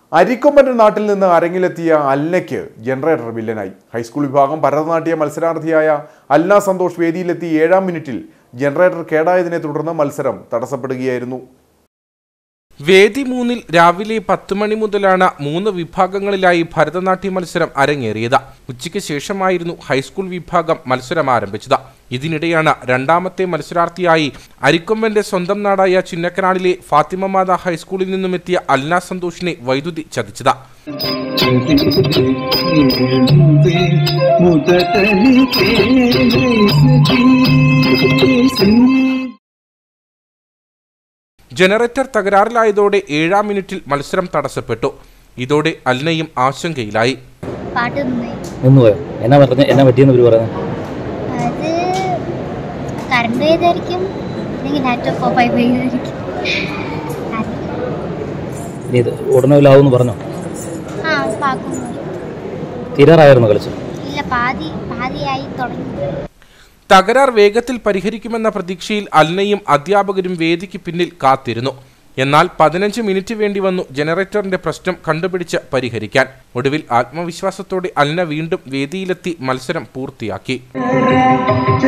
അരിക്കൊമ്പന്റെ നാട്ടിൽ നിന്ന് അരങ്ങിലെത്തിയ അൽനയ്ക്ക് generator വില്ലനായി high school വിഭാഗം ഭരതനാട്യ മത്സരാർത്ഥിയായ അൽന സന്തോഷ് വേദിയിലെത്തി ഏഴാം മിനിറ്റിൽ ജനറേറ്റർ കേടായതിനെ തുടർന്ന് മത്സരം തടസ്സപ്പെടുകയായിരുന്നു വേദി മൂന്നിൽ രാവിലെ പത്ത് മണി മുതലാണ് മൂന്ന് വിഭാഗങ്ങളിലായി ഭരതനാട്യ മത്സരം അരങ്ങേറിയത് ഉച്ചയ്ക്ക് ശേഷമായിരുന്നു ഹൈസ്കൂൾ വിഭാഗം മത്സരം ആരംഭിച്ചത് ഇതിനിടെയാണ് രണ്ടാമത്തെ മത്സരാർത്ഥിയായി അരിക്കൊമ്പന്റെ സ്വന്തം നാടായ ചിന്നക്കനാടിലെ ഫാത്തിമ മാത ഹൈസ്കൂളിൽ നിന്നുമെത്തിയ അൽന സന്തോഷിനെ വൈദ്യുതി ചതിച്ചത് ജനറേറ്റർ തകരാറിലായതോടെ ഏഴാം മിനിറ്റിൽ മത്സരം തടസ്സപ്പെട്ടു ഇതോടെ അൽനയും ആശങ്കയിലായി പാട്ട് നന്നായി നിന്നുപോയോ എന്നാ പറഞ്ഞ എന്നാ പറ്റിയെന്ന് ഇവർ പറയുന്നത് അത് കറണ്ട് പോയതായിരിക്കും അല്ലെങ്കിൽ ലാപ്ടോപ്പ് ഓഫ് ആയി പോയതായിരിക്കും അറിയില്ല. ഇനി ഇത് ഉടനെ വല്ലാവെന്ന് പറഞ്ഞോ ആ പാക്കും തീരാറായിരുന്നു കളിച്ചു ഇല്ല പാതി പാതിയായി തുടങ്ങി തകരാർ വേഗത്തിൽ പരിഹരിക്കുമെന്ന പ്രതീക്ഷയിൽ അൽനയും അധ്യാപകരും വേദിക്ക് പിന്നിൽ കാത്തിരുന്നു എന്നാൽ പതിനഞ്ച് മിനിറ്റ് വേണ്ടി വന്നു ജനറേറ്ററിന്റെ പ്രശ്നം കണ്ടുപിടിച്ച് പരിഹരിക്കാൻ ഒടുവിൽ ആത്മവിശ്വാസത്തോടെ അൽന വീണ്ടും വേദിയിലെത്തി മത്സരം പൂർത്തിയാക്കി